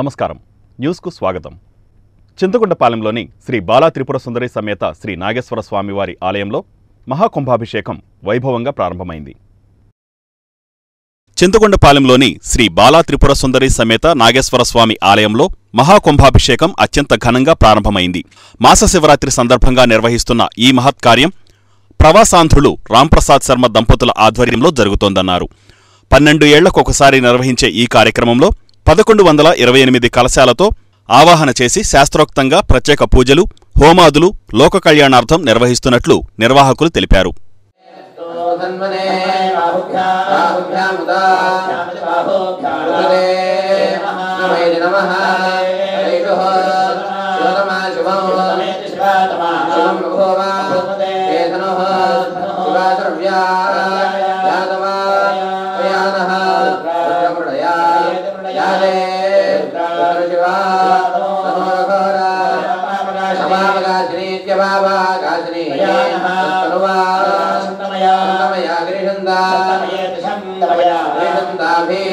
నమస్కారం న్యూస్కు స్వాగతం చింతకుండపాలెంలోని శ్రీ బాలా త్రిపుర సుందరి సమేత శ్రీ నాగేశ్వర స్వామివారి ఆలయంలో మహాకుంభాభిషేకం వైభవంగా ప్రారంభమైంది చింతకొండపాలెంలోని శ్రీ బాలా త్రిపుర సుందరి సమేత నాగేశ్వర స్వామి ఆలయంలో మహాకుంభాభిషేకం అత్యంత ఘనంగా ప్రారంభమైంది మాస శివరాత్రి సందర్భంగా నిర్వహిస్తున్న ఈ మహత్కార్యం ప్రవాసాంధ్రులు రాంప్రసాద్ శర్మ దంపతుల ఆధ్వర్యంలో జరుగుతోందన్నారు పన్నెండు ఏళ్లకొకసారి నిర్వహించే ఈ కార్యక్రమంలో పదకొండు వందల ఇరవై ఎనిమిది కలశాలతో ఆవాహన చేసి శాస్త్రోక్తంగా ప్రత్యేక పూజలు హోమాదులు లోక కళ్యాణార్థం నిర్వహిస్తున్నట్లు నిర్వాహకులు తెలిపారు ధన్వనే బాహుభ్యాముదా బాహుభ్యాముదే నమై నమః హరిషుః శివతమా శివం శివం బభూవ వేదనుః శివాద్రవ్యా యాదవా ప్రయాణః రుద్రమృడయా యాదే రుద్రశివా తనోరఘోర సమాపగాశ్రీత్యవాగాశ్రీ తనువా సంతమయా గృహందా గృహందాభి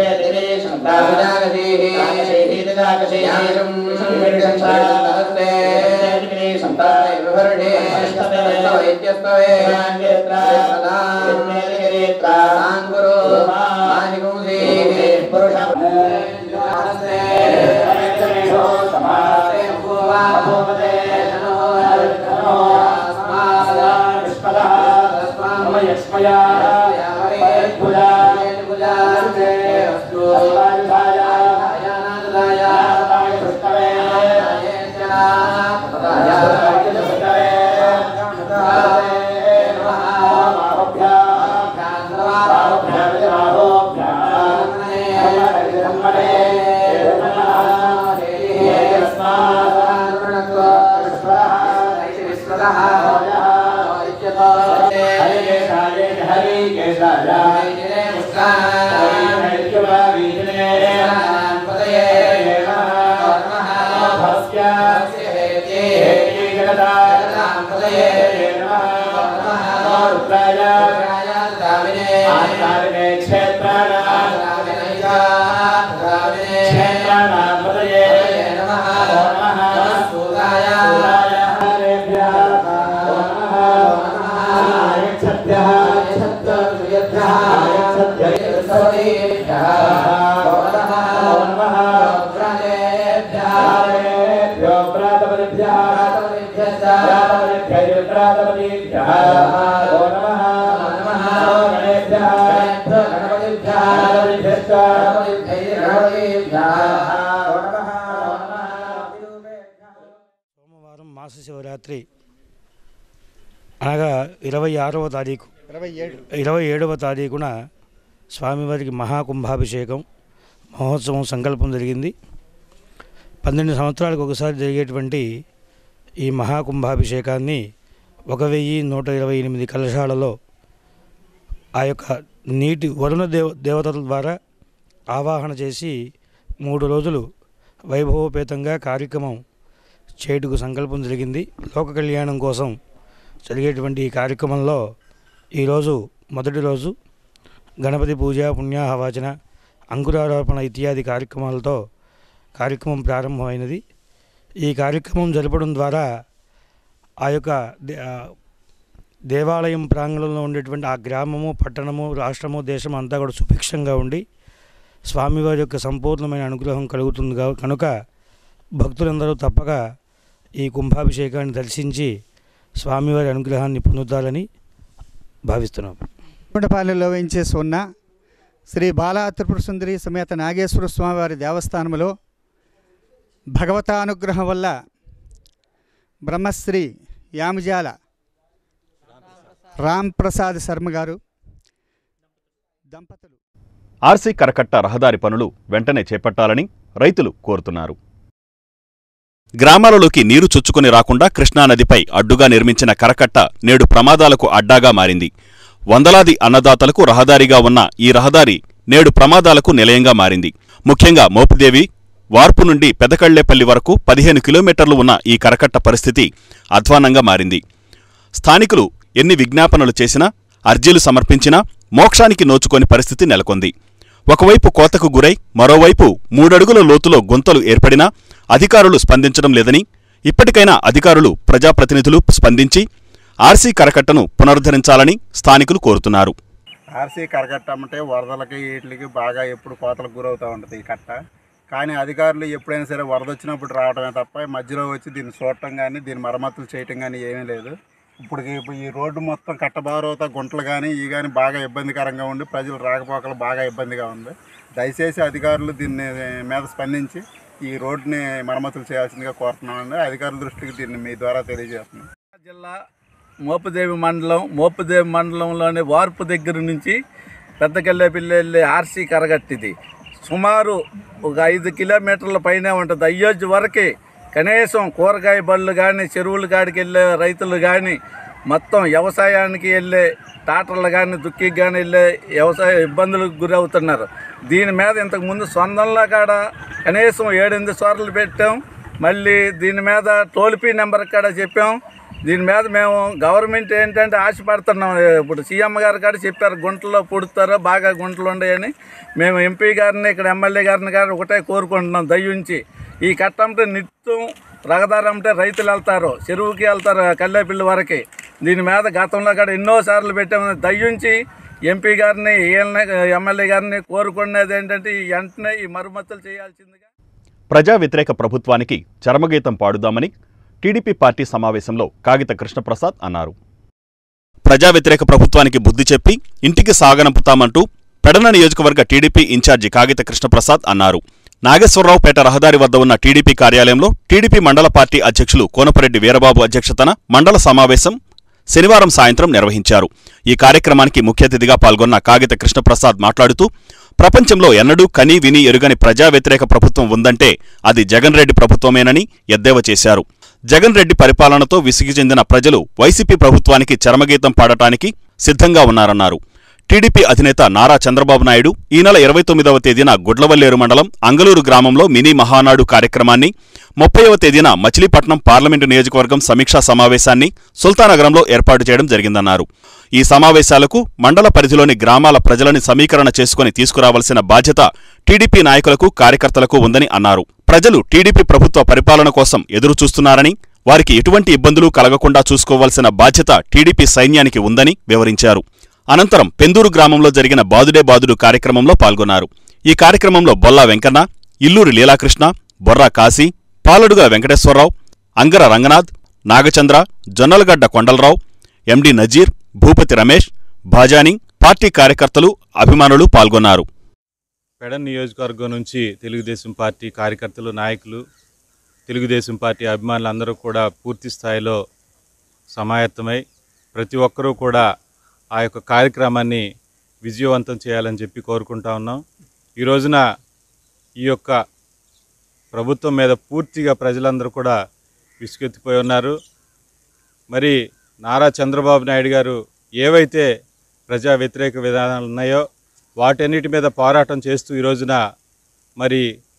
యాగశం సహస్రే విభరణే వైద్యస్తవే గురు మాహిగుంసీ సోమవారం మాస శివరాత్రి అనగా ఇరవై ఆరవ తారీఖు ఇరవై ఏడు ఇరవై ఏడవ తారీఖున స్వామివారికి మహాకుంభాభిషేకం మహోత్సవం సంకల్పం జరిగింది పన్నెండు సంవత్సరాలకు ఒకసారి జరిగేటువంటి ఈ మహాకుంభాభిషేకాన్ని ఒక వెయ్యి నూట ఇరవై ఎనిమిది కలశాలలో ఆ యొక్క నీటి వరుణ దేవ దేవతల ద్వారా ఆవాహన చేసి మూడు రోజులు వైభవోపేతంగా కార్యక్రమం చేయుటకు సంకల్పం జరిగింది లోక కళ్యాణం కోసం జరిగేటువంటి ఈ కార్యక్రమంలో ఈరోజు మొదటి రోజు గణపతి పూజ పుణ్యాహవాచన అంకురారోపణ ఇత్యాది కార్యక్రమాలతో కార్యక్రమం ప్రారంభమైనది ఈ కార్యక్రమం జరపడం ద్వారా ఆ యొక్క దే- ఆ దేవాలయం ప్రాంగణంలో ఉండేటువంటి ఆ గ్రామము పట్టణము రాష్ట్రము దేశం అంతా కూడా సుభిక్షంగా ఉండి స్వామివారి యొక్క సంపూర్ణమైన అనుగ్రహం కలుగుతుంది కా- కనుక భక్తులందరూ తప్పక ఈ కుంభాభిషేకాన్ని దర్శించి స్వామివారి అనుగ్రహాన్ని పొందుతారని భావిస్తున్నాం కొండపాలెంలో వేయించేసి ఉన్న శ్రీ బాలా త్రిపుర సుందరి సమేత నాగేశ్వర స్వామివారి దేవస్థానంలో భగవతానుగ్రహం వల్ల బ్రహ్మశ్రీ యామజాల రామ్ ప్రసాద్ శర్మ గారు దంపతులు ఆర్సీ కరకట్ట రహదారి పనులు వెంటనే చేపట్టాలని రైతులు కోరుతున్నారు గ్రామాలలోకి నీరు చొచ్చుకుని రాకుండా కృష్ణానదిపై అడ్డుగా నిర్మించిన కరకట్ట నేడు ప్రమాదాలకు అడ్డాగా మారింది వందలాది అన్నదాతలకు రహదారిగా ఉన్న ఈ రహదారి నేడు ప్రమాదాలకు నిలయంగా మారింది ముఖ్యంగా మోపిదేవి వార్పు నుండి పెదకళ్లేపల్లి వరకు పదిహేను కిలోమీటర్లు ఉన్న ఈ కరకట్ట పరిస్థితి అధ్వానంగా మారింది స్థానికులు ఎన్ని విజ్ఞాపనలు చేసినా అర్జీలు సమర్పించినా మోక్షానికి నోచుకోని పరిస్థితి నెలకొంది ఒకవైపు కోతకు గురై మరోవైపు మూడడుగుల లోతులో గుంతలు ఏర్పడినా అధికారులు స్పందించడం లేదని ఇప్పటికైనా అధికారులు ప్రజాప్రతినిధులు స్పందించి ఆర్సీ కరకట్టను పునరుద్ధరించాలని స్థానికులు కోరుతున్నారు ఆర్సీ కరకట్టమంటే వరదలకి వీటికి బాగా ఎప్పుడు కోతలకు గురవుతూ ఉంటుంది ఈ కట్ట కానీ అధికారులు ఎప్పుడైనా సరే వరద వచ్చినప్పుడు రావడమే తప్ప మధ్యలో వచ్చి దీన్ని చూడటం కానీ దీన్ని మరమ్మతులు చేయటం కానీ ఏమీ లేదు ఇప్పుడు ఇప్పుడు ఈ రోడ్డు మొత్తం కట్టబారవుతా గుంటలు కానీ ఈ కానీ బాగా ఇబ్బందికరంగా ఉండి ప్రజలు రాకపోకలు బాగా ఇబ్బందిగా ఉంది దయచేసి అధికారులు దీన్ని మీద స్పందించి ఈ రోడ్డుని మరమ్మతులు చేయాల్సిందిగా కోరుతున్నామండి అధికారుల దృష్టికి దీన్ని మీ ద్వారా తెలియజేస్తున్నాం జిల్లా మోపుదేవి మండలం మోపుదేవి మండలంలోని వార్పు దగ్గర నుంచి పెద్దకెళ్ళేపల్లి వెళ్ళే ఆర్సీ కరగట్టిది సుమారు ఒక ఐదు కిలోమీటర్ల పైనే ఉంటుంది అయ్యోజు వరకే కనీసం కూరగాయ బళ్ళు కానీ చెరువుల కాడికి వెళ్ళే రైతులు కానీ మొత్తం వ్యవసాయానికి వెళ్ళే టాటర్లు కానీ దుక్కికి కానీ వెళ్ళే వ్యవసాయ ఇబ్బందులకు గురవుతున్నారు దీని మీద ఇంతకుముందు సొంతంలో కాడ కనీసం ఏడెనిమిది సోర్లు పెట్టాం మళ్ళీ దీని మీద టోల్ ఫ్రీ నెంబర్ కాడ చెప్పాం దీని మీద మేము గవర్నమెంట్ ఏంటంటే ఆశపడుతున్నాం ఇప్పుడు సీఎం గారు కాడ చెప్పారు గుంటలో పుడతారో బాగా గుంటలు ఉన్నాయని మేము ఎంపీ గారిని ఇక్కడ ఎమ్మెల్యే గారిని గారు ఒకటే కోరుకుంటున్నాం దయ్యుంచి ఈ కట్టంటే నిత్యం రహదారి అంటే రైతులు వెళ్తారు చెరువుకి వెళ్తారు కల్లేపిల్లి వరకు దీని మీద గతంలో కూడా ఎన్నోసార్లు పెట్టాము దయ్యుంచి ఎంపీ గారిని వీళ్ళని ఎమ్మెల్యే గారిని కోరుకునేది ఏంటంటే ఈ వెంటనే ఈ మరమ్మతులు చేయాల్సిందిగా ప్రజా వ్యతిరేక ప్రభుత్వానికి చరమగీతం పాడుదామని టీడీపీ పార్టీ సమావేశంలో కాగిత కృష్ణప్రసాద్ అన్నారు ప్రజా వ్యతిరేక ప్రభుత్వానికి బుద్ధి చెప్పి ఇంటికి సాగనంపుతామంటూ పెడన నియోజకవర్గ టీడీపీ ఇన్ఛార్జి కాగిత కృష్ణప్రసాద్ అన్నారు నాగేశ్వరరావుపేట రహదారి వద్ద ఉన్న టీడీపీ కార్యాలయంలో టీడీపీ మండల పార్టీ అధ్యక్షులు కోనపరెడ్డి వీరబాబు అధ్యక్షతన మండల సమావేశం శనివారం సాయంత్రం నిర్వహించారు ఈ కార్యక్రమానికి ముఖ్య అతిథిగా పాల్గొన్న కాగిత కృష్ణప్రసాద్ మాట్లాడుతూ ప్రపంచంలో ఎన్నడూ కనీ విని ఎరుగని ప్రజా వ్యతిరేక ప్రభుత్వం ఉందంటే అది జగన్ రెడ్డి ప్రభుత్వమేనని ఎద్దేవా చేశారు జగన్ రెడ్డి పరిపాలనతో విసిగి చెందిన ప్రజలు వైసీపీ ప్రభుత్వానికి చరమగీతం పాడటానికి సిద్ధంగా ఉన్నారన్నారు టీడీపీ అధినేత నారా చంద్రబాబు నాయుడు ఈ నెల ఇరవై తొమ్మిదవ తేదీన గుడ్లవల్లేరు మండలం అంగలూరు గ్రామంలో మినీ మహానాడు కార్యక్రమాన్ని ముప్పైవ తేదీన మచిలీపట్నం పార్లమెంటు నియోజకవర్గం సమీక్షా సమావేశాన్ని సుల్తానగరంలో ఏర్పాటు చేయడం జరిగిందన్నారు ఈ సమావేశాలకు మండల పరిధిలోని గ్రామాల ప్రజలని సమీకరణ చేసుకుని తీసుకురావాల్సిన బాధ్యత టీడీపీ నాయకులకు కార్యకర్తలకు ఉందని అన్నారు ప్రజలు టీడీపీ ప్రభుత్వ పరిపాలన కోసం ఎదురుచూస్తున్నారని వారికి ఎటువంటి ఇబ్బందులు కలగకుండా చూసుకోవాల్సిన బాధ్యత టీడీపీ సైన్యానికి ఉందని వివరించారు అనంతరం పెందూరు గ్రామంలో జరిగిన బాదుడే బాదుడు కార్యక్రమంలో పాల్గొన్నారు ఈ కార్యక్రమంలో బొల్లా వెంకన్న ఇల్లూరి లీలాకృష్ణ బొర్రా కాశీ పాలడుగల వెంకటేశ్వరరావు అంగర రంగనాథ్ నాగచంద్ర జొన్నలగడ్డ కొండలరావు ఎండి నజీర్ భూపతి రమేష్ భాజాని పార్టీ కార్యకర్తలు అభిమానులు పాల్గొన్నారు పెడన్ నియోజకవర్గం నుంచి తెలుగుదేశం పార్టీ కార్యకర్తలు నాయకులు తెలుగుదేశం పార్టీ అభిమానులు అందరూ కూడా పూర్తి స్థాయిలో సమాయత్తమై ప్రతి ఒక్కరూ కూడా ఆ యొక్క కార్యక్రమాన్ని విజయవంతం చేయాలని చెప్పి కోరుకుంటా ఉన్నాం ఈ రోజున ఈ యొక్క ప్రభుత్వం మీద పూర్తిగా ప్రజలందరూ కూడా విసుగెత్తిపోయి ఉన్నారు మరి నారా చంద్రబాబు నాయుడు గారు ఏవైతే ప్రజా వ్యతిరేక విధానాలు ఉన్నాయో వాటన్నిటి మీద పోరాటం చేస్తూ ఈ రోజున మరి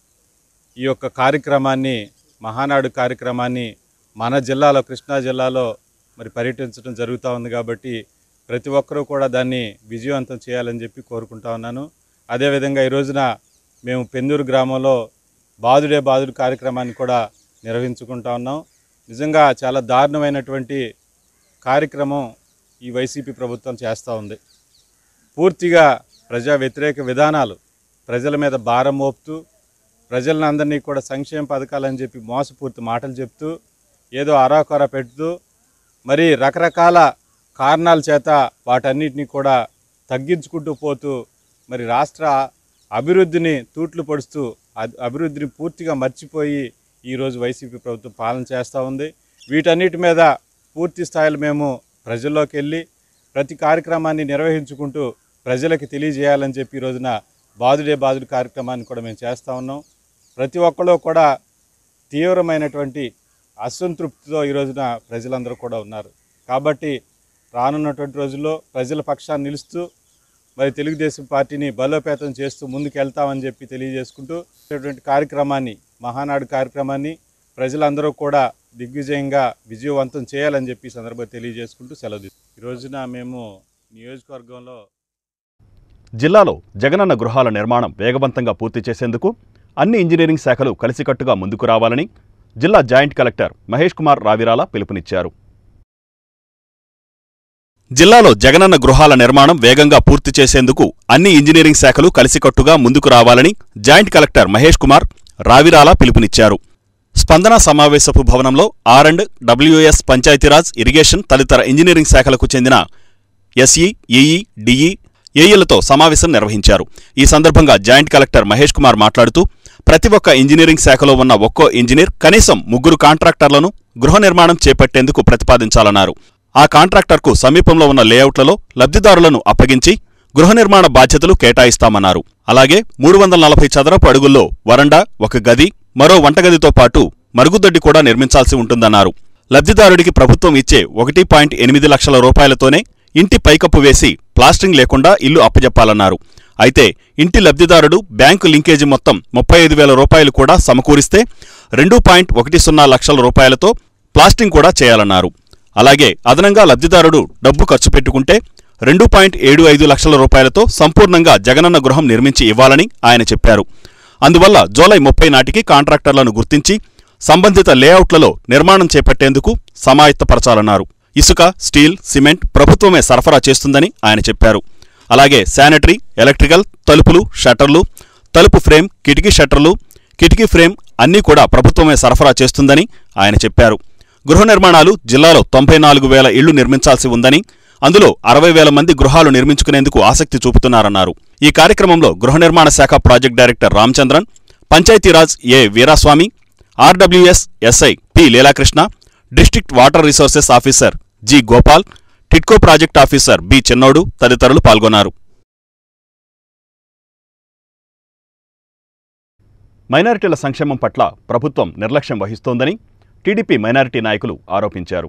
ఈ యొక్క కార్యక్రమాన్ని మహానాడు కార్యక్రమాన్ని మన జిల్లాలో కృష్ణా జిల్లాలో మరి పర్యటించడం జరుగుతూ ఉంది కాబట్టి ప్రతి ఒక్కరూ కూడా దాన్ని విజయవంతం చేయాలని చెప్పి కోరుకుంటా ఉన్నాను అదేవిధంగా ఈ రోజున మేము పెందూరు గ్రామంలో బాదుడే బాదుడు కార్యక్రమాన్ని కూడా నిర్వహించుకుంటా ఉన్నాం నిజంగా చాలా దారుణమైనటువంటి కార్యక్రమం ఈ వైసీపీ ప్రభుత్వం చేస్తూ ఉంది పూర్తిగా ప్రజా వ్యతిరేక విధానాలు ప్రజల మీద భారం మోపుతూ ప్రజలను అందరినీ కూడా సంక్షేమ పథకాలని చెప్పి మోసపూర్తి మాటలు చెప్తూ ఏదో అరాకొర పెడుతూ మరి రకరకాల కారణాల చేత వాటన్నిటిని కూడా తగ్గించుకుంటూ పోతూ మరి రాష్ట్ర అభివృద్ధిని తూట్లు పడుస్తూ అ- అభివృద్ధిని పూర్తిగా మర్చిపోయి ఈరోజు వైసీపీ ప్రభుత్వం పాలన చేస్తూ ఉంది వీటన్నిటి మీద పూర్తి స్థాయిలో మేము ప్రజల్లోకి వెళ్ళి ప్రతి కార్యక్రమాన్ని నిర్వహించుకుంటూ ప్రజలకు తెలియజేయాలని చెప్పి ఈ రోజున బాదుడే బాదుడు కార్యక్రమాన్ని కూడా మేము చేస్తూ ఉన్నాం ప్రతి ఒక్కళ్ళు కూడా తీవ్రమైనటువంటి అసంతృప్తితో ఈ రోజున ప్రజలందరూ కూడా ఉన్నారు కాబట్టి రానున్నటువంటి రోజుల్లో ప్రజల పక్షాన్ని నిలుస్తూ మరి తెలుగుదేశం పార్టీని బలోపేతం చేస్తూ ముందుకు వెళ్తామని చెప్పి తెలియజేసుకుంటూ ఇటువంటి కార్యక్రమాన్ని మహానాడు కార్యక్రమాన్ని ప్రజలందరూ కూడా దిగ్విజయంగా విజయవంతం చేయాలని చెప్పి ఈ సందర్భంగా తెలియజేసుకుంటూ సెలవు తీసుకుంటాం. ఈ రోజున మేము నియోజకవర్గంలో జిల్లాలో జగనన్న గృహాల నిర్మాణం వేగవంతంగా పూర్తి చేసేందుకు అన్ని ఇంజనీరింగ్ శాఖలు కలిసికట్టుగా ముందుకు రావాలని జిల్లా జాయింట్ కలెక్టర్ మహేష్ కుమార్ రావిరాల పిలుపునిచ్చారు జిల్లాలో జగనన్న గృహాల నిర్మాణం వేగంగా పూర్తి చేసేందుకు అన్ని ఇంజనీరింగ్ శాఖలు కలిసికట్టుగా ముందుకు రావాలని జాయింట్ కలెక్టర్ మహేష్ కుమార్ రావిరాల పిలుపునిచ్చారు స్పందన సమావేశపు భవనంలో R and W S Panchayatiraj irrigation తదితర ఇంజనీరింగ్ శాఖలకు చెందిన ఎస్ఈ ఈఈ డిఈ ఏఈలతో సమావేశం నిర్వహించారు ఈ సందర్భంగా జాయింట్ కలెక్టర్ మహేష్ కుమార్ మాట్లాడుతూ ప్రతి ఒక్క ఇంజనీరింగ్ శాఖలో ఉన్న ఒక్కో ఇంజనీర్ కనీసం ముగ్గురు కాంట్రాక్టర్లను గృహ నిర్మాణం చేపట్టేందుకు ప్రతిపాదించాలన్నారు ఆ కాంట్రాక్టర్కు సమీపంలో ఉన్న లేఅవుట్లలో లబ్ధిదారులను అప్పగించి గృహ నిర్మాణ బాధ్యతలు కేటాయిస్తామన్నారు అలాగే మూడు వందల నలభై చదరపు అడుగుల్లో వరండా ఒక గది మరో వంటగదితో పాటు మరుగుదొడ్డి కూడా నిర్మించాల్సి ఉంటుందన్నారు లబ్ధిదారుడికి ప్రభుత్వం ఇచ్చే ఒకటి పాయింట్ ఎనిమిది లక్షల రూపాయలతోనే ఇంటి పైకప్పు వేసి ప్లాస్టింగ్ లేకుండా ఇల్లు అప్పజెప్పాలన్నారు అయితే ఇంటి లబ్ధిదారుడు బ్యాంకు లింకేజీ మొత్తం ముప్పై ఐదు వేల రూపాయలు కూడా సమకూరిస్తే రెండు పాయింట్ ఒకటి సున్నా లక్షల రూపాయలతో ప్లాస్టింగ్ కూడా చేయాలన్నారు అలాగే అదనంగా లబ్ధిదారుడు డబ్బు ఖర్చు పెట్టుకుంటే రెండు పాయింట్ ఏడు ఐదు లక్షల రూపాయలతో సంపూర్ణంగా జగనన్న గృహం నిర్మించి ఇవ్వాలని ఆయన చెప్పారు అందువల్ల జూలై ముప్పై నాటికి కాంట్రాక్టర్లను గుర్తించి సంబంధిత లేఅవుట్లలో నిర్మాణం చేపట్టేందుకు సమాయత్తపరచాలన్నారు ఇసుక స్టీల్ సిమెంట్ ప్రభుత్వమే సరఫరా చేస్తుందని ఆయన చెప్పారు అలాగే శానిటరీ ఎలక్ట్రికల్ తలుపులు షట్టర్లు తలుపు ఫ్రేమ్ కిటికీ షట్టర్లు కిటికీ ఫ్రేమ్ అన్నీ కూడా ప్రభుత్వమే సరఫరా చేస్తుందని ఆయన చెప్పారు గృహ నిర్మాణాలు జిల్లాలో తొంభై నాలుగు వేల ఇళ్లు నిర్మించాల్సి ఉందని అందులో అరవై వేల మంది గృహాలు నిర్మించుకునేందుకు ఆసక్తి చూపుతున్నారన్నారు ఈ కార్యక్రమంలో గృహ నిర్మాణ శాఖ project director Ramachandran Panchayatiraj A Veeraswamy RWS SI P Leelakrishna district water resources officer G Gopal TIDCO project officer B Chinnodu తదితరులు పాల్గొన్నారు మైనారిటీల సంక్షేమం పట్ల ప్రభుత్వం నిర్లక్ష్యం వహిస్తోందని టీడీపీ మైనారిటీ నాయకులు ఆరోపించారు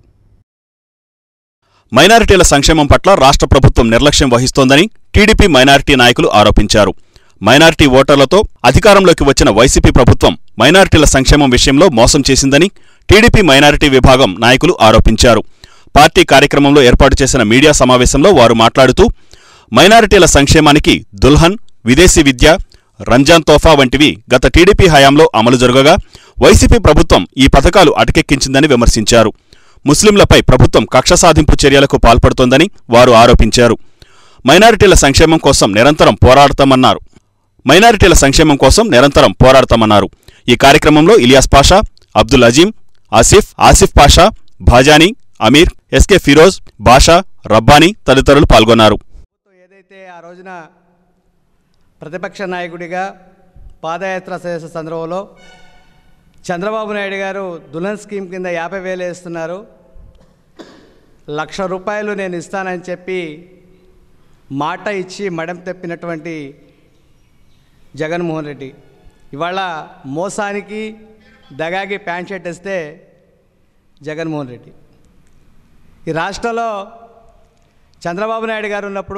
మైనారిటీల సంక్షేమం పట్ల రాష్ట్ర ప్రభుత్వం నిర్లక్ష్యం వహిస్తోందని టీడీపీ మైనారిటీ నాయకులు ఆరోపించారు మైనారిటీ ఓటర్లతో అధికారంలోకి వచ్చిన వైసీపీ ప్రభుత్వం మైనారిటీల సంక్షేమం విషయంలో మోసం చేసిందని టీడీపీ మైనారిటీ విభాగం నాయకులు ఆరోపించారు పార్టీ కార్యక్రమంలో ఏర్పాటు చేసిన మీడియా సమావేశంలో వారు మాట్లాడుతూ మైనారిటీల సంక్షేమానికి దుల్హన్ విదేశీ విద్య రంజాన్ తోఫా వంటివి గత టీడీపీ హయాంలో అమలు జరగగా వైసీపీ ప్రభుత్వం ఈ పథకాలు అటకెక్కించిందని విమర్శించారు ముస్లింలపై ప్రభుత్వం కక్ష సాధింపు చర్యలకు పాల్పడుతోందని వారు ఆరోపించారు మైనారిటీల సంక్షేమం కోసం నిరంతరం పోరాడతామన్నారు మైనారిటీల సంక్షేమం కోసం నిరంతరం పోరాడతామన్నారు ఈ కార్యక్రమంలో ఇలియాస్ పాషా అబ్దుల్ అజీం ఆసిఫ్ ఆసిఫ్ పాషా భాజానీ అమీర్ ఎస్కే ఫిరోజ్ బాషా రబ్బానీ తదితరులు పాల్గొన్నారు ఏదైతే ఆ రోజున ప్రతిపక్ష నాయకుడిగా పాదయాత్ర చేసే సందర్భంలో చంద్రబాబు నాయుడు గారు దుల్హన్ స్కీమ్ కింద యాభై వేలు వేస్తున్నారు లక్ష రూపాయలు నేను ఇస్తానని చెప్పి మాట ఇచ్చి మడం తెప్పినటువంటి జగన్మోహన్ రెడ్డి ఇవాళ మోసానికి దగాకి ప్యాంట్ షర్ట్ ఇస్తే జగన్మోహన్ రెడ్డి ఈ రాష్ట్రంలో చంద్రబాబు నాయుడు గారు ఉన్నప్పుడు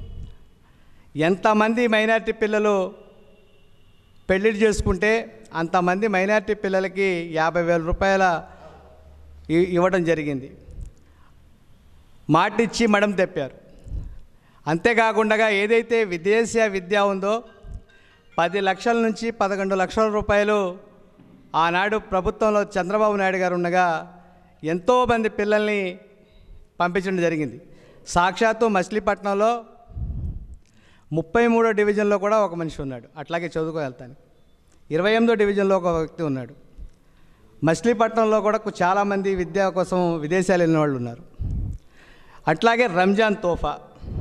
ఎంతమంది మైనారిటీ పిల్లలు పెళ్లిళ్ళు చేసుకుంటే అంతమంది మైనారిటీ పిల్లలకి యాభై వేల రూపాయల ఇ- ఇవ్వడం జరిగింది మాటిచ్చి మడం తెప్పారు అంతేకాకుండా ఏదైతే విదేశీయ విద్య ఉందో పది లక్షల నుంచి పదకొండు లక్షల రూపాయలు ఆనాడు ప్రభుత్వంలో చంద్రబాబు నాయుడు గారు ఉండగా ఎంతోమంది పిల్లల్ని పంపించడం జరిగింది సాక్షాత్తు మచిలీపట్నంలో ముప్పై మూడో డివిజన్లో కూడా ఒక మనిషి ఉన్నాడు అట్లాగే చదువుకో వెళ్తాను ఇరవై ఎనిమిదో డివిజన్లో ఒక వ్యక్తి ఉన్నాడు మచిలీపట్నంలో కూడా కు- చాలామంది విద్య కోసం విదేశాలు వెళ్ళిన వాళ్ళు ఉన్నారు అట్లాగే రంజాన్ తోఫా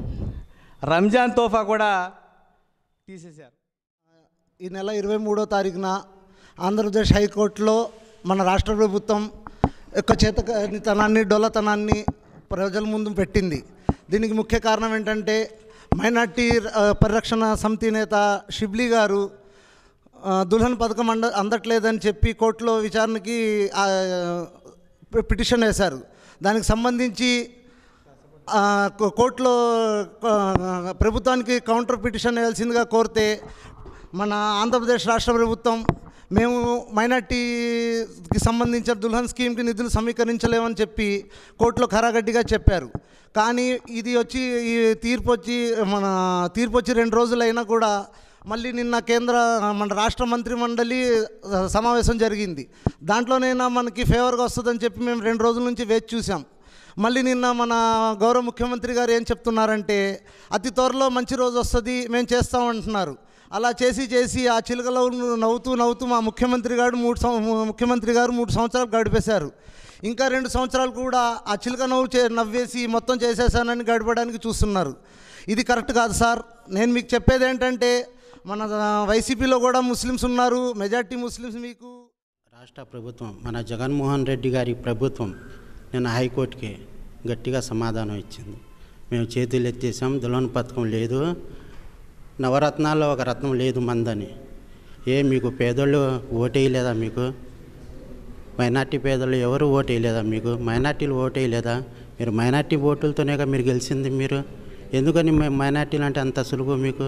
రంజాన్ తోఫా కూడా తీసేశారు ఈ నెల ఇరవై మూడో తారీఖున ఆంధ్రప్రదేశ్ హైకోర్టులో మన రాష్ట్ర ప్రభుత్వం యొక్క చేతకానితనాన్ని డొల్లతనాన్ని ప్రజల ముందు పెట్టింది దీనికి ముఖ్య కారణం ఏంటంటే మైనార్టీ ఆ, పరిరక్షణ సమితి నేత షిబ్లీ గారు ఆ, దుల్హన్ పథకం అంద అందట్లేదని చెప్పి కోర్టులో విచారణకి ఆ, పి- పిటిషన్ వేశారు దానికి సంబంధించి ఆ, కో- కోర్టులో ఆ, ప్రభుత్వానికి కౌంటర్ పిటిషన్ వేయాల్సిందిగా కోరితే మన ఆంధ్రప్రదేశ్ రాష్ట్ర ప్రభుత్వం మేము మైనార్టీకి సంబంధించిన దుల్హన్ స్కీమ్కి నిధులు సమీకరించలేమని చెప్పి కోర్టులో ఖరాగడ్డిగా చెప్పారు కానీ ఇది వచ్చి ఈ తీర్పు వచ్చి మన తీర్పు వచ్చి రెండు రోజులైనా కూడా మళ్ళీ నిన్న కేంద్ర మన రాష్ట్ర మంత్రి మండలి ఆ, సమావేశం జరిగింది దాంట్లోనైనా మనకి ఫేవర్గా వస్తుందని చెప్పి మేము రెండు రోజుల నుంచి వేచి చూసాం మళ్ళీ నిన్న మన గౌరవ ముఖ్యమంత్రి గారు ఏం చెప్తున్నారంటే అతి త్వరలో మంచి రోజు వస్తుంది మేము చేస్తామంటున్నారు అలా చేసి చేసి ఆ చిలుకలో నవ్వుతూ నవ్వుతూ మా ముఖ్యమంత్రి గారు మూడు సం- ముఖ్యమంత్రి గారు మూడు సంవత్సరాలు గడిపేశారు ఇంకా రెండు సంవత్సరాలు కూడా ఆ చిలుక నవ్వు చే నవ్వేసి మొత్తం చేసేసానని గడపడానికి చూస్తున్నారు ఇది కరెక్ట్ కాదు సార్ నేను మీకు చెప్పేది ఏంటంటే మన వైసీపీలో కూడా ముస్లిమ్స్ ఉన్నారు మెజార్టీ ముస్లిమ్స్ మీకు రాష్ట్ర ప్రభుత్వం మన జగన్మోహన్ రెడ్డి గారి ప్రభుత్వం నిన్న హైకోర్టుకి గట్టిగా సమాధానం ఇచ్చింది మేము చేతులు ఎత్తేసాం దులోన్ పథకం లేదు నవరత్నాల్లో ఒక రత్నం లేదు మందని ఏ మీకు పేదోళ్ళు ఓటేయలేదా మీకు మైనార్టీ పేదలు ఎవరు ఓటేయలేదా మీకు మైనార్టీలు ఓటేయలేదా మీరు మైనార్టీ ఓటులతోనేగా మీరు గెలిచింది మీరు ఎందుకని మ- మైనార్టీలు అంటే అంత సులువు మీకు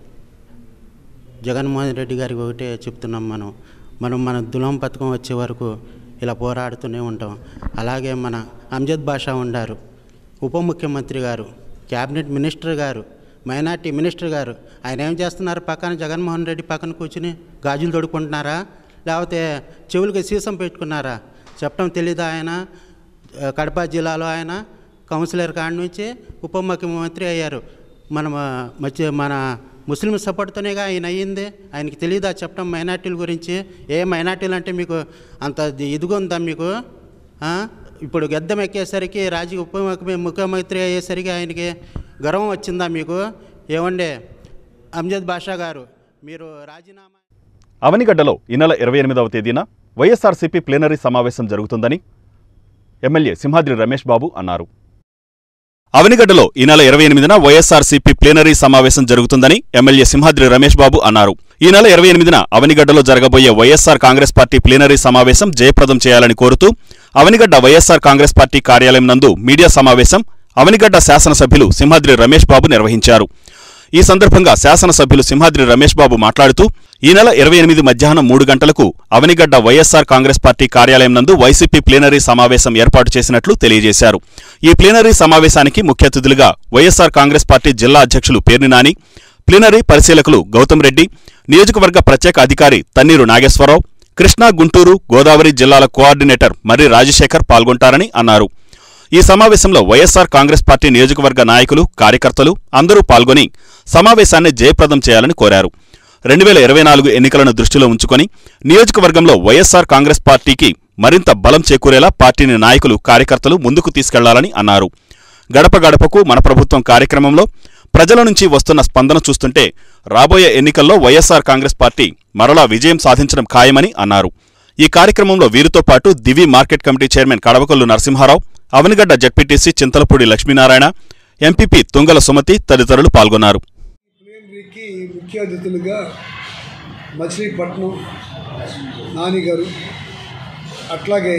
జగన్మోహన్ రెడ్డి గారికి ఒకటే చెప్తున్నాం మనం మనం మన దులం పథకం వచ్చే వరకు ఇలా పోరాడుతూనే ఉంటాం అలాగే మన అంజద్ బాషా ఉండారు ఉప ముఖ్యమంత్రి గారు క్యాబినెట్ మినిస్టర్ గారు మైనార్టీ మినిస్టర్ గారు ఆయన ఏం చేస్తున్నారు పక్కన జగన్మోహన్ రెడ్డి పక్కన కూర్చుని గాజులు తొడుకుంటున్నారా లేకపోతే చెవులకి సీసం పెట్టుకున్నారా చెప్పడం తెలీదా ఆయన ఆ, కడప జిల్లాలో ఆయన కౌన్సిలర్ కాడి నుంచి ఉప ముఖ్యమంత్రి అయ్యారు మన మధ్య మన ముస్లిం సపోర్ట్తోనేగా ఆయన అయ్యింది ఆయనకి తెలియదా చెప్పడం మైనార్టీల గురించి ఏ మైనార్టీలు అంటే మీకు అంత ఇది- ఇదిగా ఉందా మీకు ఆ? ఇప్పుడు గద్దెం ఎక్కేసరికి రాజకీయ ఉప ముఖ్య- ముఖ్యమంత్రి అయ్యేసరికి ఆయనకి గర్వం వచ్చిందా మీకు ఏమండే అమ్జద్ బాషా గారు మీరు రాజీనామా అవనిగడ్డలో ఈ నెల ఇరవై ఎనిమిదవ తేదీన వైఎస్ఆర్సీపీ ప్లీనరీ సమావేశం జరుగుతుందని ఎమ్మెల్యే సింహాద్రి రమేష్ బాబు అన్నారు అవనిగడ్డలో ఈ నెల ఇరవై ఎనిమిదిన వైఎస్ఆర్సీపీ ప్లీనరీ సమావేశం జరుగుతుందని ఎమ్మెల్యే సింహాద్రి రమేష్ బాబు అన్నారు ఈ నెల ఇరవై ఎనిమిదిన అవనిగడ్డలో జరగబోయే వైఎస్ఆర్ కాంగ్రెస్ పార్టీ ప్లీనరీ సమావేశం జయప్రదం చేయాలని కోరుతూ అవనిగడ్డ వైఎస్ఆర్ కాంగ్రెస్ పార్టీ కార్యాలయం నందు మీడియా సమావేశం అవనిగడ్డ శాసనసభ్యులు సింహాద్రి రమేష్ బాబు నిర్వహించారు ఈ సందర్భంగా శాసనసభ్యులు సింహాద్రి రమేష్ బాబు మాట్లాడుతూ ఈ నెల ఇరవై ఎనిమిది మధ్యాహ్నం మూడు గంటలకు అవనిగడ్డ వైఎస్ఆర్ కాంగ్రెస్ పార్టీ కార్యాలయం నందు వైసీపీ ప్లీనరీ సమావేశం ఏర్పాటు చేసినట్లు తెలియజేశారు ఈ ప్లీనరీ సమావేశానికి ముఖ్య అతిథులుగా వైఎస్ఆర్ కాంగ్రెస్ పార్టీ జిల్లా అధ్యక్షులు పేర్ని నాని ప్లీనరీ పరిశీలకులు గౌతమ్ రెడ్డి నియోజకవర్గ ప్రత్యేక అధికారి తన్నీరు నాగేశ్వరరావు కృష్ణా గుంటూరు గోదావరి జిల్లాల కోఆర్డినేటర్ మర్రి రాజశేఖర్ పాల్గొంటారని అన్నారు ఈ సమావేశంలో వైఎస్ఆర్ కాంగ్రెస్ పార్టీ నియోజకవర్గ నాయకులు కార్యకర్తలు అందరూ పాల్గొని సమావేశాన్ని జయప్రదం చేయాలని కోరారు రెండు వేల ఇరవై నాలుగు ఎన్నికలను దృష్టిలో ఉంచుకొని నియోజకవర్గంలో వైఎస్ఆర్ కాంగ్రెస్ పార్టీకి మరింత బలం చేకూరేలా పార్టీని నాయకులు కార్యకర్తలు ముందుకు తీసుకెళ్లాలని అన్నారు గడప గడపకు మన ప్రభుత్వం కార్యక్రమంలో ప్రజల నుంచి వస్తున్న స్పందన చూస్తుంటే రాబోయే ఎన్నికల్లో వైఎస్ఆర్ కాంగ్రెస్ పార్టీ మరలా విజయం సాధించడం ఖాయమని అన్నారు ఈ కార్యక్రమంలో వీరితో పాటు Divi market committee chairman Kadavakollu Narasimharao Avanigadda ZPTC Chintalapudi Lakshminarayana MPP Tungala Sumathi తదితరులు పాల్గొన్నారు ప్లేనరీకి ముఖ్య అతిథులుగా మచిలీపట్నం నాని గారు అట్లాగే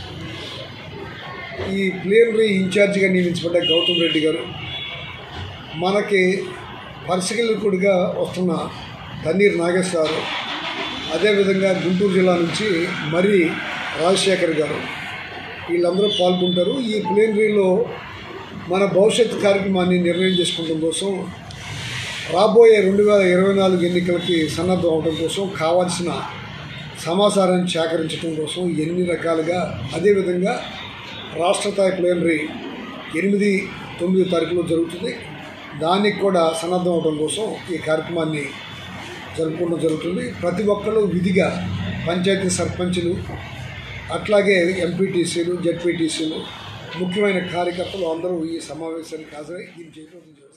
ఈ ప్లేనరీ ఇన్ఛార్జిగా నియమించబడ్డ గౌతమ్ రెడ్డి గారు మనకి పరిశీలకుడిగా వస్తున్న తన్నీర్ నాగేశ్వరరావు అదేవిధంగా గుంటూరు జిల్లా నుంచి మరి రాజశేఖర్ గారు వీళ్ళందరూ పాల్గొంటారు ఈ ప్లేనరీలో మన భవిష్యత్ కార్యక్రమాన్ని నిర్ణయం చేసుకోవడం కోసం రాబోయే రెండు వేల ఇరవై నాలుగు ఎన్నికలకి సన్నద్ధం అవడం కోసం కావాల్సిన సమాచారాన్ని సేకరించడం కోసం ఎన్ని రకాలుగా అదేవిధంగా రాష్ట్ర స్థాయి ప్లేనరీ ఎనిమిది తొమ్మిది తారీఖులో జరుగుతుంది దానికి కూడా సన్నద్ధం అవడం కోసం ఈ కార్యక్రమాన్ని జరుపుకోవడం జరుగుతుంది ప్రతి ఒక్కరు విధిగా పంచాయతీ సర్పంచులు అట్లాగే ఎంపీటీసీలు జెడ్పీటీసీలు ముఖ్యమైన కార్యకర్తలు అందరూ ఈ సమావేశానికి హాజరై దీన్ని చేయడం జరుగుతుంది